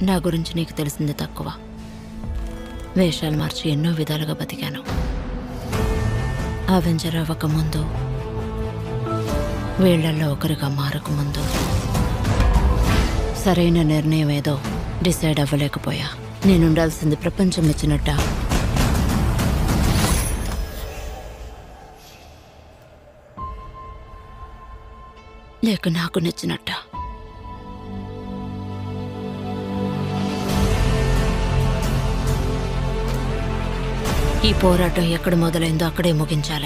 నా గురించి నీకు తెలిసింది తక్కువ వేషాలు మార్చి ఎన్నో విధాలుగా బతికాను అవెంజర్ అవ్వకముందు వీళ్ళల్లో ఒకరిగా మారకముందు సరైన నిర్ణయం ఏదో డిసైడ్ అవ్వలేకపోయా నేను ఉండాల్సింది ప్రపంచం ఇచ్చినట్ట లేక నాకు నచ్చినట్ట ఈ పోరాటం ఎక్కడ మొదలైందో అక్కడే ముగించాలి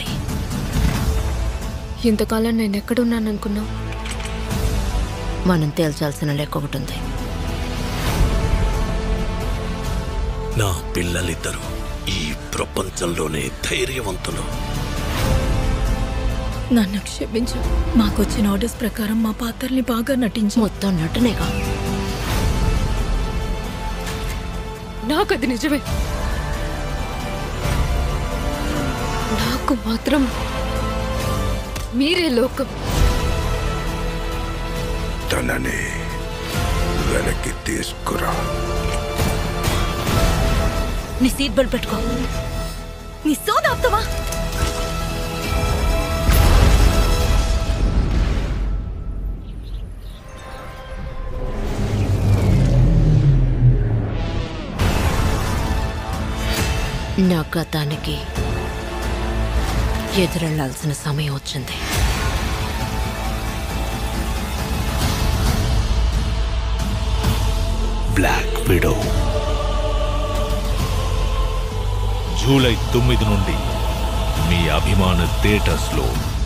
ఇంతకాలం నేను ఎక్కడున్నాను అనుకున్నావు మనం తేల్చాల్సిన లెక్క ఒకటి ఉంది నా పిల్లలిద్దరూ ఈ ప్రపంచంలోనే ధైర్యవంతులు నన్ను క్షమించు మాకొచ్చిన ఆర్డర్స్ ప్రకారం మా పాత్రల్ని బాగా నటించు మొత్తం నటునేగా నాకు అది నిజమే నాకు మాత్రం మీరే లోకం తనని వెనక్కి తీసుకురా నీ సీట్ బెల్ట్ పెట్టుకో నీ సోదాప్తవా నా గతానికి ఎదురెళ్లాల్సిన సమయం వచ్చింది బ్లాక్ విడో జూలై తొమ్మిది నుండి మీ అభిమాన థియేటర్స్లో